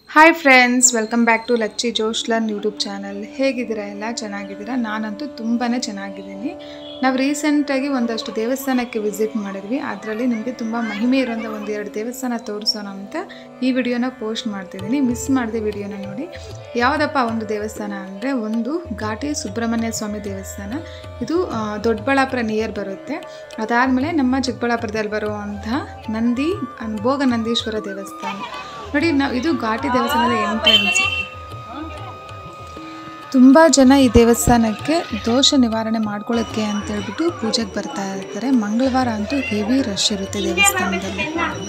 hi friends welcome back to Lachchi ಜೋಶ್ಲನ್ YouTube channel ಹೇಗಿದ್ದೀರಾ ಎಲ್ಲ ಚೆನ್ನಾಗಿದ್ದೀರಾ ನಾನಂತೂ ತುಂಬಾ ಚೆನ್ನಾಗಿದ್ದೀನಿ ನಾವು ರೀಸೆಂಟಾಗಿ ಒಂದಷ್ಟು ದೇವಸ್ಥಾನಕ್ಕೆ ವಿಸಿಟ್ ಮಾಡಿದ್ವಿ ಅದರಲ್ಲಿ ನಿಮಗೆ ತುಂಬ ಮಹಿಮೆ ಇರೋಂಥ ಒಂದು ಎರಡು ದೇವಸ್ಥಾನ ತೋರಿಸೋಣ ಅಂತ ಈ ವಿಡಿಯೋನ ಪೋಸ್ಟ್ ಮಾಡ್ತಿದ್ದೀನಿ ಮಿಸ್ ಮಾಡಿದೆ ವಿಡಿಯೋನ ನೋಡಿ ಯಾವುದಪ್ಪ ಆ ಒಂದು ದೇವಸ್ಥಾನ ಅಂದರೆ ಒಂದು ಘಾಟಿ ಸುಬ್ರಹ್ಮಣ್ಯ ಸ್ವಾಮಿ ದೇವಸ್ಥಾನ ಇದು ಆ, ದೊಡ್ಡಬಳ್ಳಾಪುರ ನಿಯರ್ ಬರುತ್ತೆ ಅದಾದಮೇಲೆ ನಮ್ಮ ಚಿಕ್ಕಬಳ್ಳಾಪುರದಲ್ಲಿ ಬರುವಂತಹ ನಂದಿ ಅನ್- ಭೋಗ ನಂದೀಶ್ವರ ದೇವಸ್ಥಾನ ನೋಡಿ ನಾವು ಇದು ಘಾಟಿ ದೇವಸ್ಥಾನದ ಎಂಟ್ರೆನ್ಸ್ ತುಂಬ ಜನ ಈ ದೇವಸ್ಥಾನಕ್ಕೆ ದೋಷ ನಿವಾರಣೆ ಮಾಡ್ಕೊಳ್ಳೋಕ್ಕೆ ಅಂತ ಹೇಳ್ಬಿಟ್ಟು ಪೂಜೆಗೆ ಬರ್ತಾ ಇರ್ತಾರೆ ಮಂಗಳವಾರ ಅಂತೂ ಹೆವಿ ರಶ್ ಇರುತ್ತೆ ದೇವಸ್ಥಾನದಲ್ಲಿ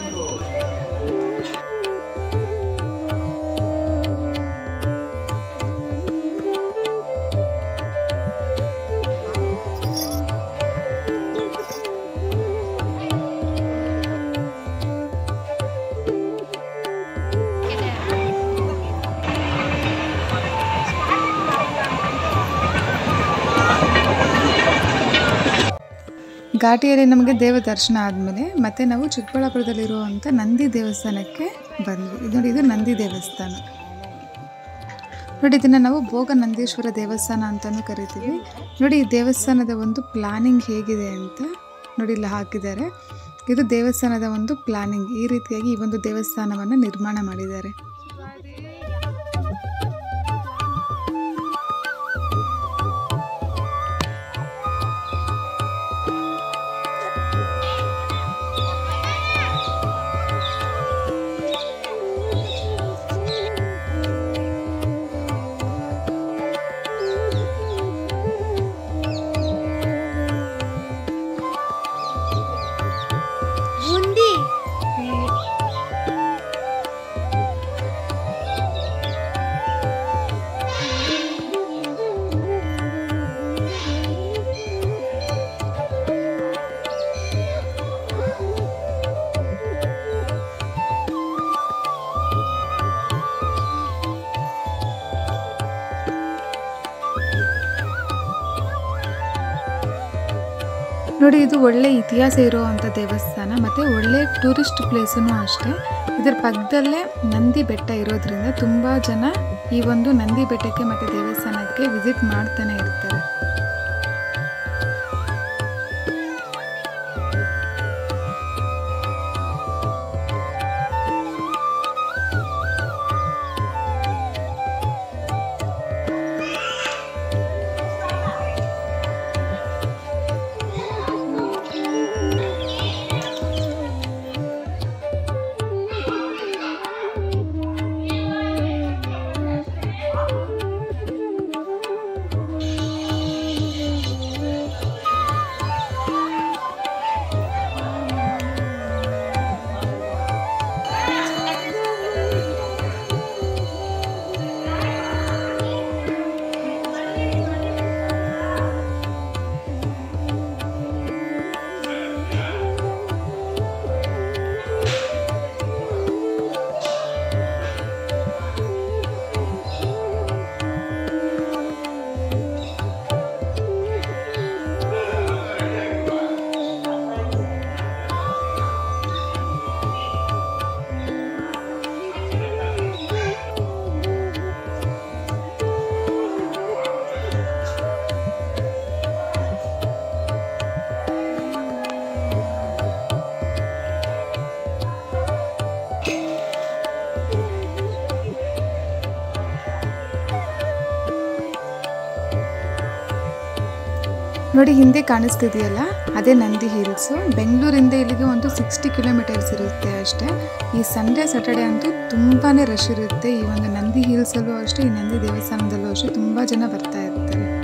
ಘಾಟಿಯಲ್ಲಿ ನಮಗೆ ದೇವ ದರ್ಶನ ಆದಮೇಲೆ ಮತ್ತೆ ನಾವು ಚಿಕ್ಕಬಳ್ಳಾಪುರದಲ್ಲಿರುವಂಥ ನಂದಿ ದೇವಸ್ಥಾನಕ್ಕೆ ಬಂದ್ವಿ ಇದು ನೋಡಿ ಇದು ನಂದಿ ದೇವಸ್ಥಾನ ನೋಡಿ ಇದನ್ನು ನಾವು ಭೋಗ ನಂದೀಶ್ವರ ದೇವಸ್ಥಾನ ಅಂತಲೂ ಕರಿತೀವಿ ನೋಡಿ ಈ ದೇವಸ್ಥಾನದ ಒಂದು ಪ್ಲಾನಿಂಗ್ ಹೇಗಿದೆ ಅಂತ ನೋಡಿ ಇಲ್ಲಿ ಹಾಕಿದ್ದಾರೆ ಇದು ದೇವಸ್ಥಾನದ ಒಂದು ಪ್ಲಾನಿಂಗ್ ಈ ರೀತಿಯಾಗಿ ಈ ಒಂದು ದೇವಸ್ಥಾನವನ್ನು ನಿರ್ಮಾಣ ಮಾಡಿದ್ದಾರೆ ಬುಂದಿ ನೋಡಿ ಇದು ಒಳ್ಳೆ ಇತಿಹಾಸ ಇರುವಂಥ ದೇವಸ್ಥಾನ ಮತ್ತು ಒಳ್ಳೆ ಟೂರಿಸ್ಟ್ ಪ್ಲೇಸೂ ಅಷ್ಟೇ ಇದರ ಪಕ್ಕದಲ್ಲೇ ನಂದಿ ಬೆಟ್ಟ ಇರೋದ್ರಿಂದ ತುಂಬ ಜನ ಈ ಒಂದು ನಂದಿ ಬೆಟ್ಟಕ್ಕೆ ಮತ್ತು ದೇವಸ್ಥಾನಕ್ಕೆ ವಿಸಿಟ್ ಮಾಡ್ತಾನೆ ಇರ್ತಾರೆ ನೋಡಿ ಹಿಂದೆ ಕಾಣಿಸ್ತಿದೆಯಲ್ಲ ಅದೇ ನಂದಿ ಹಿಲ್ಸು ಬೆಂಗಳೂರಿಂದ ಇಲ್ಲಿಗೆ ಒಂದು ಸಿಕ್ಸ್ಟಿ ಕಿಲೋಮೀಟರ್ಸ್ ಇರುತ್ತೆ ಅಷ್ಟೇ ಈ ಸಂಡೇ ಸ್ಯಾಟರ್ಡೆ ಅಂತೂ ತುಂಬಾ ರಶ್ ಇರುತ್ತೆ ಈ ಒಂದು ನಂದಿ ಹಿಲ್ಸಲ್ಲೂ ಅಷ್ಟೇ ಈ ನಂದಿ ದೇವಸ್ಥಾನದಲ್ಲೂ ಅಷ್ಟೇ ತುಂಬ ಜನ ಬರ್ತಾ ಇರ್ತಾರೆ